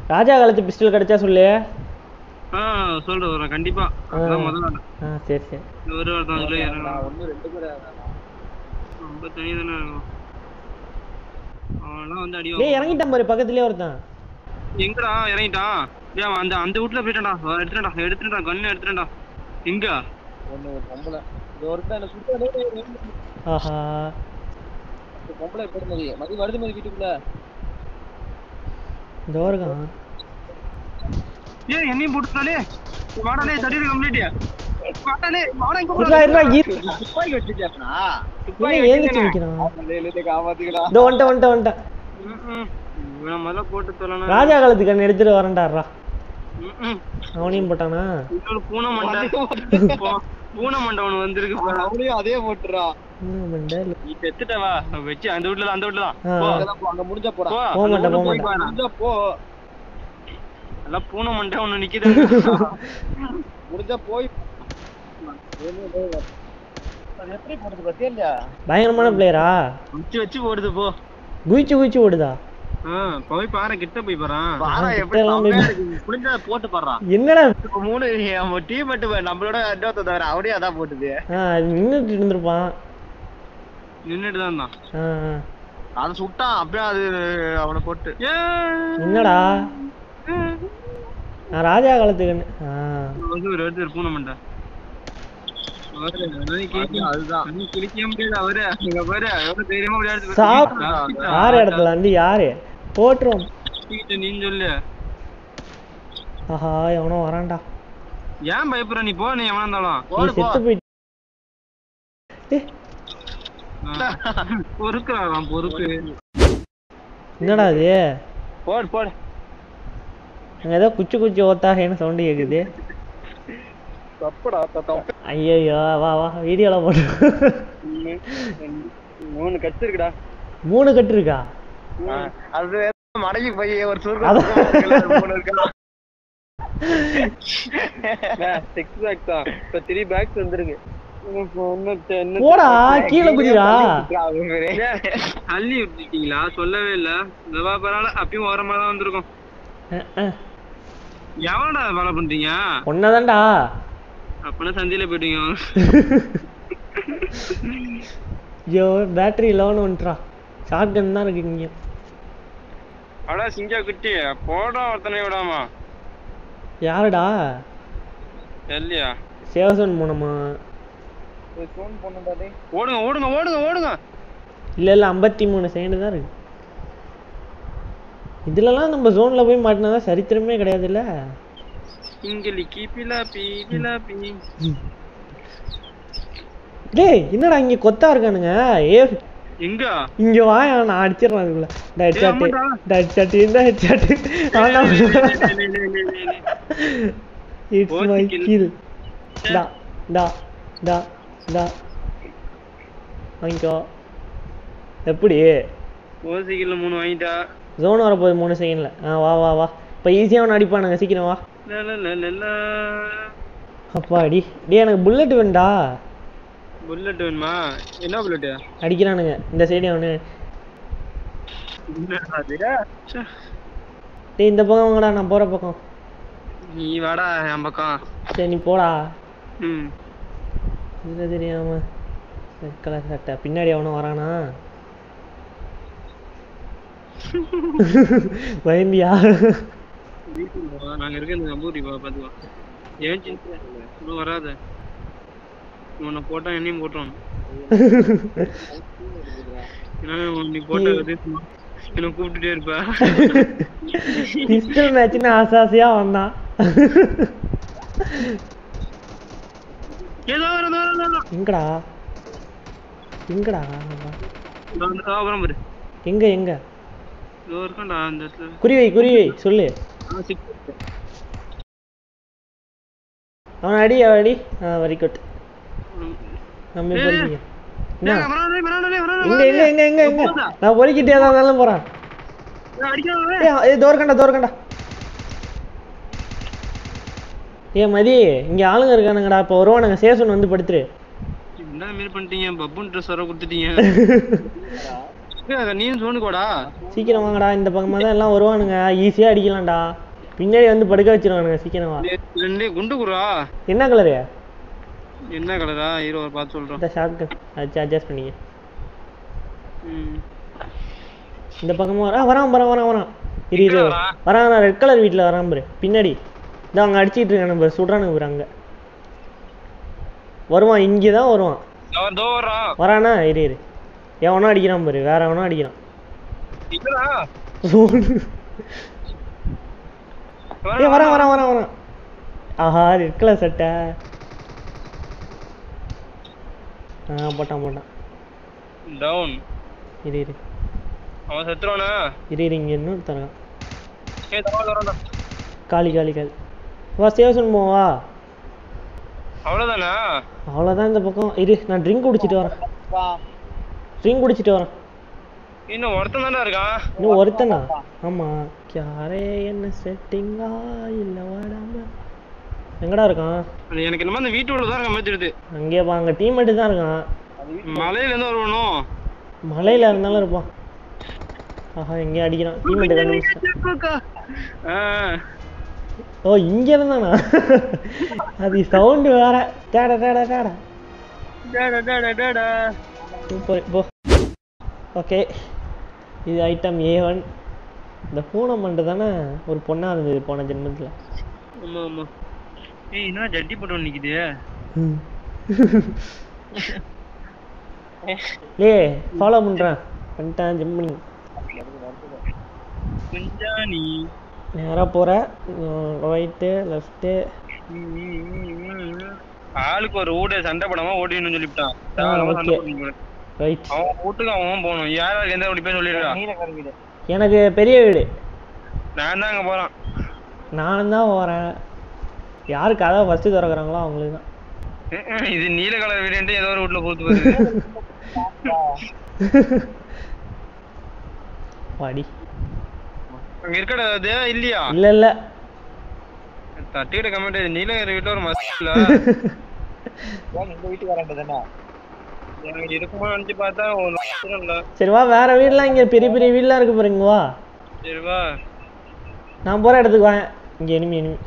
ராஜா காலத்து பிஸ்டல் கிடைச்சா சொல்லு ஆ சொல்றேன் வரேன் கண்டிப்பா அதான் முதல்ல ஆளு. ஆ சரி சரி இந்த ஒரு ஒருத்தன் அதுல நான் இறங்கணும் ஒண்ணு ரெண்டு பேர் ரொம்ப தனி தானே இருக்கும் அவன்லாம் வந்து அடி டேய் வாங்குவான். இறங்கிட்டான் பாரு பக்கத்துலயே ஒருத்தன் எங்கடா இறங்கிட்டான் டேய் அவன் அந்த அந்த வீட்டுல போயிட்டான்டா அவன் எடுத்துட்டா எடுத்துட்டா கண்ணு எடுத்துட்டா எங்க ஒண்ணு ஒரு பொம்பளை இது ஒருத்தன் என்ன சுத்த ஆஹா பொம்பளை எப்படி மதி மதி வருது மதி வீட்டுக்குள்ள இந்த இருக்கான் ஏய் என்னையும் போட்டுட்டாலே வாடாலே தடியில கம்ப்ளீட் வாடாலே வாடா இங்க இருடா இருடா இரு. துப்பாக்கி வச்சிருக்கியாப்பா என்ன ஏந்திச்சு நிக்கிறான் எழுதி காமாத்திக்கடா இதோ வந்துட்டேன் வந்துட்டேன் வந்துட்டேன் இவனை முதல்ல போட்டு தொலைனா ராஜா காலத்து கண்ணு எடுத்துட்டு வரேன்டாரா ம்ம். அவனையும் போட்டானா இன்னொரு பூனை மண்டை போ- பூனை மண்டை ஒண்ணு வந்திருக்கு பாரு. அவனையும் அதே போட்டுறா என்ன மண்டை நீ செத்துட்ட வா வச்சு அந்த வீட்டுல அந்த வீட்டுல தான் ஆ. போ அதெல்லாம் போ, அங்க முடிஞ்சா போடா போ போக அந்த மாட்டேன், வீட்டுல போக போய் பாரு. முடிஞ்சா போ எல்லாம் பூனை மண்டை ஒண்ணு நிக்குது முடிஞ்சா போய் அது எப்படி போடுறது பத்தியா இல்லையா பயங்கரமான பிளேயரா வச்சு வச்சு போடுது போ குயிச்சு குயிச்சு ஓடுதா ஆ, போய் பாரு கிட்ட போய் பாறான் வாடா கிட்ட எப்படி எல்லாம் செம்மையா போய் இருக்கு. முடிஞ்சா போட்டு பாடுறான் என்னடா இப்ப மூணு நம்ம டீம் மட்டும் நம்மளோட இன்னொருத்த தவிர அவனே அதான் போட்டுது ஆ நின்றுட்டு இருந்திருப்பான் நின்னுட்டு தான் இருந்தான் ஆ ஆ. அதை சுட்டான் அப்படியே அது அவனை போட்டு ஏ என்னடா நான் ராஜா காலத்து கண்ணு ஆ வந்து ஒரு இடத்துல பூனை மண்டை அவரு, அவரு கிழிக்க- அதுதான் அவரு கிழிக்கவே முடியாது அவரு இங்க பாரு எவ்வளவு தைரியமா அப்படி எடுத்து சாப் வச்சிருக்கான். யார் இடத்துல வந்து யாரு போட்டுரும் கிட்ட நீ சொல்லு ஆஹா எவனோ வரான்டா ஏன் பயப்படுற நீ போ நீ எவனா இருந்தாலும் நீ போடு போ செத்து போயிட்டு பொறுக்குறான் பொறுக்கு என்னடா இது போடு போடு அங்க ஏதோ குச்சி குச்சி ஓத்தாகன்னு சவுண்டு கேக்குது தப்புடா தப்பு ஐயோ வா வா வீடியோல போட்டு மூணு கட்டு இருக்குடா மூணு கட்டு இருக்கா அது மடங்கி போய் ஒரு அதான். சுருக்கு மூணு இருக்கா சிக்ஸ் பேக் தான் இப்ப த்ரீ பேக்ஸ் வந்துருங்க போடா கீழே குதிடா தள்ளி விட்டுட்டீங்களா சொல்லவே இல்ல இந்த வா பரவாயில்ல அப்பயும் ஓரமா தான் வந்திருக்கும் எவனடா வேலை பண்றீங்க ஒன்னதான்டா அப்பனா சந்தையில போயிட்டீங்க ஐயோ பேட்டரி லோன் வந்துட்டா ஷார்ட் கன் தான் இருக்கு இங்க அடா சிங்கா குட்டி போடா ஒருத்தனை விடாமா யாருடா இல்லையா சேவசன் போனோமா ஃபோன் பண்ணுடா டேய் ஓடுங்க ஓடுங்க ஓடுங்க ஓடுங்க இல்ல இல்ல ஐம்பத்தி மூணு செகண்ட் தான் இருக்கு இதுலலாம் நம்ம ஜோன்ல போய் மாட்டினாதான் சரித்திரமே கிடையாதுல்ல இங்கிலி கீப்பிலா பீ பிலா பீ டேய் என்னடா இங்க கொத்தா இருக்கானுங்க ஏ எங்க இங்க வாயா நான் அடிச்சிடுறேன் அதுக்குள்ள இந்த ஏய், ஹெட்ஷாட் ஆமாடா. இந்த ஹெட்ஷாட் இந்த ஹெட்ஷாட் ஆனா it's Both my kill. Kill டா டா டா டா வாங்கிக்கோ எப்படி ஓசிக்கல்ல மூணு வாங்கிட்டா ஜோன் வரப்போகுது மூணு செகண்ட்ல ஆ வா வா வா இப்போ ஈஸியாக ஒன்று அடிப்பானுங்க சீக்கிரம் வா லா, லா, லா, லா, லா. அப்பாடி டேய் எனக்கு புல்லட் வேண்டா புல்லட் வேணுமா என்ன புல்லட் அடிக்கிறானுங்க இந்த சைடு அவனு டேய் இந்த பக்கம் வாங்கடா நான் போகிற பக்கம் நீ வாடா என் பக்கம் சரி நீ போடா ம் இதில் தெரியாம ரெட் கலர் சட்டை பின்னாடி அவனும் வரானா பயந்தியா வீட்டுக்கு வா, நாங்க இருக்க இந்த நம்பூரி பா பாத்துக்கோ ஏன் சின்ன இன்னும் வராத உன்னை போட்டா என்னையும் போட்டுருவான் ஏன்னா நீ போட்ட இது சும்மா என்ன கூப்பிட்டுட்டே இருப்ப பிஸ்டல் மேட்ச்னு ஆசை ஆசையா வந்தான் ஏதோ ஒரு ஏதோ ஒரு, ஏதோ ஒரு. எங்கடா எங்கடா இதோ அந்த அப்புறம் பாரு எங்க எங்க இதோ இருக்கான்டா அந்த இடத்துல குறிவை குறிவை சொல்லு ஆ, six. அவன் அடி அவன் அடி ஆ வெரி குட் ம். நம்ம ஏய், பொறுக்கிக்க என்ன டேய், வராதே, வராதே, வராதே, எங்க வராதே. எங்க எங்க எங்க எங்க போதா? நான் பொறுக்கிட்டே தான் இருந்தாலும் போறேன் ஏய், அடிக்காதே. ஏய் ஏய் தோற்கண்டா தோற்கண்டா ஏ மதி இங்க ஆளுங்க இருக்கானுங்கடா இப்போ வருவானுங்க சேசன் வந்து படுத்துரு என்ன மாரி பண்ணிட்டீங்க பப்புன் ட்ரெஸ் வர கொடுத்துட்டீங்க ஏய், நீயும் சோனுக்கோடா சீக்கிரம் வாங்கடா இந்த பக்கமாக தான் எல்லாம் வருவானுங்க ஈஸியாக அடிக்கலாம்டா பின்னாடி வந்து படுக்க வச்சிருவானுங்க சீக்கிரம் வா ரெண்டு குண்டு குடுறா என்ன கலரு என்ன கலரா ஹீரோ பார்த்து சொல்றோம் இந்த ஷார்ட் வச்சு அட்ஜஸ்ட் பண்ணிக்க ம். இந்த பக்கமாக வரா வரான் வரான் வரான் வரான் இரு இரு எங்க வரான்? வரான் நான் ரெட் கலர் வீட்டில் வரான் பாரு பின்னாடி இதான் அவங்க அடிச்சிட்டு இருக்கானு பாரு சுடுறானுங்க பாரு அங்கே வருவான் இங்கே தான் வருவான் அவன் தோ வர்றான் வரானா இரு இரு எவனோ அடிக்கிறான் பாரு வேற எவனோ அடிக்கிறான் இல்லடா ஏ வரான் வரான் வரான் வரான் ஆஹா ரெட் கலர் சட்டை ஆ போட்டான் போட்டான் டவுன் இரு இரு அவன் செத்துருவானா இரு இரு இங்கே இன்னும் தரான் ஏய் தவறு வரான்டா காலி காலி காலி வா சேவசன் வா அவ்வளவுதானா அவ்வளோதான் இந்த பக்கம் இரு நான் ட்ரிங்க் குடிச்சிட்டு வரேன் ட்ரிங்க் குடிச்சிட்டு வரேன் இன்னும் ஒருத்தன் தான்டா இருக்கான் இன்னும் ஒருத்தனா ஆமாம் யாரே என்ன செட்டிங்கா இல்லை வாடாம எங்கடா இருக்கான் அது எனக்கு என்னமோ அந்த வீட்டு உள்ள தான் இருக்க மாதிரி தெரியுது அங்கேயே பா அங்கே டீம்மேட்டு தான் இருக்கான் மலையில இருந்து வருவனும் மலையில் இருந்தாலும் இருப்பான் ஆஹா எங்கேயும் அடிக்கிறான் டீம்மேட்டு கண்டுபிடிச்சிட்டான் ஓ இங்கே இருந்தானா அது சவுண்டு வேற டேடா டேடா டேடா சூப்பர் போ ஓகே இது ஐட்டம் ஏ ஒன் இந்த பூனை மண்டு தானே ஒரு பொண்ணாக இருந்தது போன ஜென்மத்தில் ஆமா ஆமா ஏய் என்ன ஜட்டி போட்டு நிக்குது லே ஃபாலோ பண்ணுறேன் பண்ணிட்டேன் ஜிம் பண்ணி குஞ்சாணி நேராக போகிற ரைட்டு லெஃப்ட்டு ஆளுக்கு ஒரு ஊட சண்டை போடாம ஓட்டின்னு சொல்லிவிட்டான் ஆ, தேவையில்லாம சண்டை okay. போட்டுன்னு போறேன். ரைட் அவன் வீட்டுக்கு அவன் போகணும் யார் யாருக்கு எந்த அப்படி போய் சொல்லிடுறான் எனக்கு பெரிய வீடு நான் தான் அங்க போறான் நானும் தான் போகிறேன் யார் கதை ஃபஸ்ட்டு திறக்கிறாங்களோ அவங்களுக்கு தான் ம்ம், இது நீல கலர் வீடு ஏதோ ஒரு வீட்டுல போட்டு போகுது வாடி அங்க இருக்கடா அது இல்லையா இல்லை இல்லை தட்டிக்கிட்ட கமெண்ட் நீல கலர் வீட்டுல ஒரு மஸ்ட் இல்ல எங்க வீட்டுக்கு வரேன் தானே எனக்கு இருக்குமா நினைச்சு பார்த்தா ஒரு மஸ்தும் இல்ல சரி வா வேற வீடெலாம் இங்கே பெரிய பெரிய வீடெலாம் இருக்கு பாருங்க வா சரி வா நான் போகிற இடத்துக்கு வாங்க இங்கே எனிமி எனிமி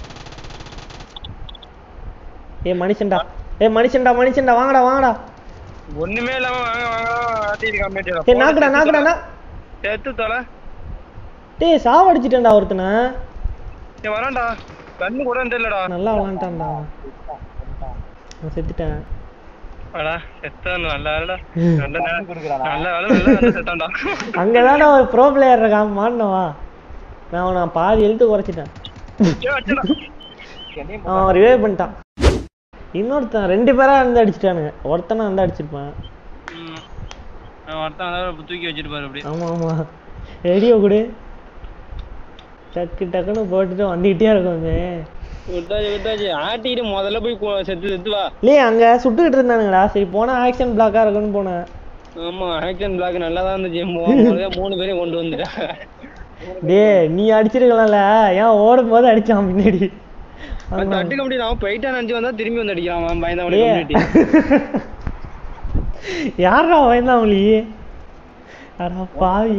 ஏ மனுஷன்டா ஏ மனுஷன்டா மனுஷன்டா வாங்கடா வாங்கடா ஒண்ணுமே இல்லாம வாங்க வாங்க ஆட்டிட்டு ஏ கமெண்ட் நாக்குடா நாக்குடா நா சேர்த்து தொலை டேய் சாவடிச்சிட்டேன்டா ஒருத்தனை ஏய் வரான்டா கண்ணு கூட தெரியலடா நல்லா விளாண்டான்டா நான் செத்துட்டேன் வாடா செத்தான் நல்லா இல்லடா நல்ல நேரம் நல்ல வேலை நல்ல வேலை செத்தான்டா அங்கே தானே ஒரு ப்ரோ பிளேயர் இருக்கான் மாட்டினவா நான் அவனை பாதி எழுத்து குறைச்சிட்டேன் ஏய், வச்சுடா. அவன் ரிவைவ் பண்ணிட்டான் இன்னொருத்தன் ரெண்டு பேரா வந்து அடிச்சிட்டானுங்க ஒருத்தனை வந்து அடிச்சிருப்பான் ம். அவன் ஒருத்தன் அதாவது தூக்கி வச்சிருப்பாரு அப்படி ஆமா ஆமா ரெடியோ கொடு டக்கு டக்குன்னு போட்டுட்டு வந்துக்கிட்டே இருக்கும் அவன். விட்டாச்சு விட்டாச்சு ஆட்டிட்டு முதல்ல போய் கு- செத்து செத்து வா இல்லையே அங்கே சுட்டுக்கிட்டு இருந்தானுங்கடா சரி போனால் ஆக்ஷன் பிளாக்காக இருக்குன்னு போனேன் ஆமா ஆக்ஷன் பிளாக் நல்லா தான் இருந்துச்சு மூ- முதல்ல மூணு பேரையும் கொண்டு வந்துட்டேன் டேய் நீ அடிச்சிருக்கலாம்ல ஏன் ஓடும் போது அடிச்சான் பின்னாடி அவன் ஆமா. தட்டு கம்பெனி அவன் போயிட்டான் நினைச்சு வந்தா திரும்பி வந்து அடிக்கிறான் அவன் பயந்தவனை டேய். கம்யூனிட்டி யாரா பயந்தாமலி அடா பாவி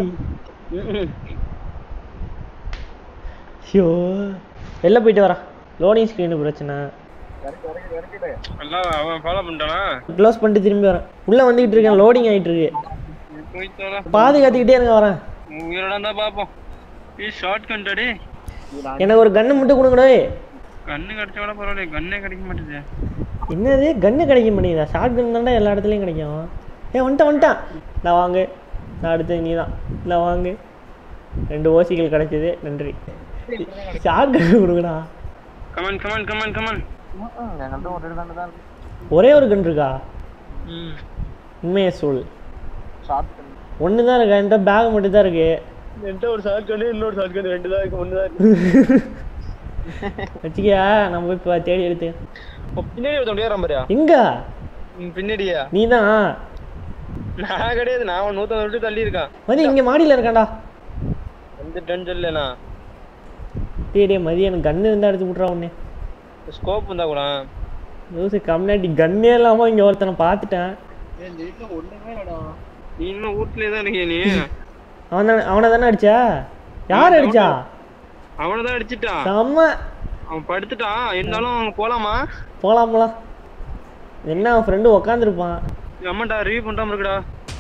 ஐயோ வெளில போயிட்டு வரான் லோடிங் ஸ்க்ரீனு பிரச்சனை எல்லாம் அவன் ஃபாலோ பண்ணிட்டானா க்ளோஸ் பண்ணிட்டு திரும்பி வரேன் உள்ளே வந்துக்கிட்டு இருக்கேன் லோடிங் ஆகிட்டு இருக்கு போய் தோல பாதுகாத்துக்கிட்டே இருங்க வரேன் உயிரோட இருந்தா பாப்போம் ஏ ஷார்ட் கண்டடி எனக்கு ஒரு கன்று மட்டும் கொடுங்கடே கண்ணு கிடைச்சா கூட பரவாயில்ல கண்ணே கிடைக்க மாட்டேது என்னது கன்று கிடைக்க மாட்டேங்குதா ஷார்ட் கன் தான்டா எல்லா இடத்துலையும் கிடைக்கும் ஏ வந்துட்டான் வந்துட்டான் நான் வாங்கு நான் அடுத்தது நீ தான் இல்லை வாங்கு ரெண்டு ஓசிகள் கிடைச்சது நன்றி ஷார்ட் கன் கொடுங்கடா கமான் கமான் கமான் கமான் எங்கள்கிட்ட ஒரு ரெண்டு தானே தான் ஒரே ஒரு கன் இருக்கா ம் உண்மையை சொல் ஷார்ட் ஒன்று தான் இருக்கா என்கிட்ட பேக் மட்டும் தான் இருக்கு என்கிட்ட ஒரு ஷார்ட் கண்ணு இன்னொரு ஷார்ட் கண்ணு ரெண்டு தான் இருக்கு ஒன்று தான் இருக்கு வச்சுக்கியா நம்ம போய் இப்போ தேடி எடுத்து பின்னாடி ஒருத்தன் முடியாது பாரியா எங்க பின்னாடியா நீ தான் நான் கிடையாது நான் அவன் நூற்றம்பது விட்டு தள்ளி இருக்கான் மதி இங்கே மாடியில் இருக்கான்டா எந்த டன் சொல்லலண்ணா டேய் டேய் மதி எனக்கு கன்று இருந்தால் எடுத்து விட்றா உடனே ஸ்கோப் இருந்தா கூட யோசி கம்னாட்டி கன்னே இல்லாமல் இங்கே ஒருத்தனை பார்த்துட்டேன் இந்த வீட்டில் ஒன்றுமே இல்லடா நீ இன்னும் வீட்லயே தான் இருக்கிய நீ அவன் தானே அவனை தானே அடிச்சா யார் அடிச்சா அவனை தான் அடிச்சிட்டான் செம்ம அவன் படுத்துட்டான் இருந்தாலும் அவங்க போலாமா போலாம் போலாம் என்ன அவன் ஃப்ரெண்டு உக்காந்துருப்பான் அம்மாடா ரிவ்யூ பண்ணாம இருக்குடா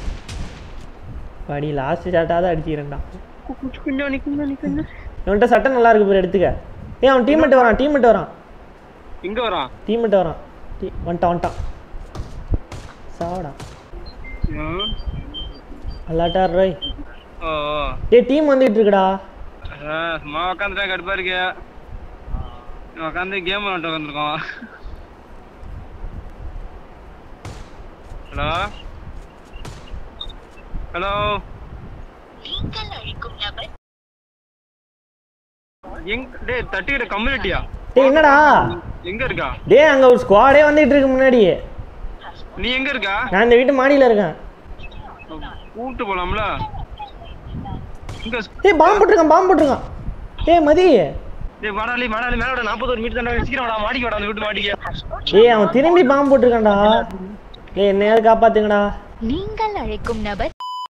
படி லாஸ்ட் ஷாட்டாக தான் அடிச்சுக்கிறேன்டா கொஞ்சம் நிக்கணும் நிக்கணும் இவன்கிட்ட சட்டை நல்லா இருக்கு பேர் எடுத்துக்க ஏய் அவன் டீம்மேட் வரான் டீம்மேட் வரான் எங்க வரான் டீம்மேட் வரான் டீ வந்துட்டான் வந்துட்டான் சாவடா ஆ? அல்லாட்டா ரோய் ஓ ஓ. டேய் டீம் வந்துட்டு இருக்குடா ஆ, சும்மா உட்காந்துட்டா கடுப்பா இருக்கு உட்காந்து கேம் விளாண்டு உட்காந்துருக்கோம் ஹலோ ஹலோ எங்க டேய் தட்டிக்கிற கம்யூனிட்டியா டேய் என்னடா எங்க இருக்கா டேய் அங்க ஒரு ஸ்குவாடே வந்துட்டு இருக்கு முன்னாடி நீ எங்க இருக்கா நான் இந்த வீட்டு மாடியில இருக்கேன் கூப்பிட்டு போலாம்ல இங்க டேய் பாம்பு போட்டிருக்கான் பாம்பு போட்டிருக்கான் டேய் மதி டேய் வாடாலி வாடாலி மேல விட நாற்பது ஒரு மீட்டர் தாண்டா சீக்கிரம் வாடா மாடிக்கு வாடா அந்த வீட்டு மாடிக்கு டேய் அவன் திரும்பி பாம்பு போட்டிருக்கான்டா டேய் என்னையாவது காப்பாத்துங்கடா நீங்கள் அழைக்கும் நபர்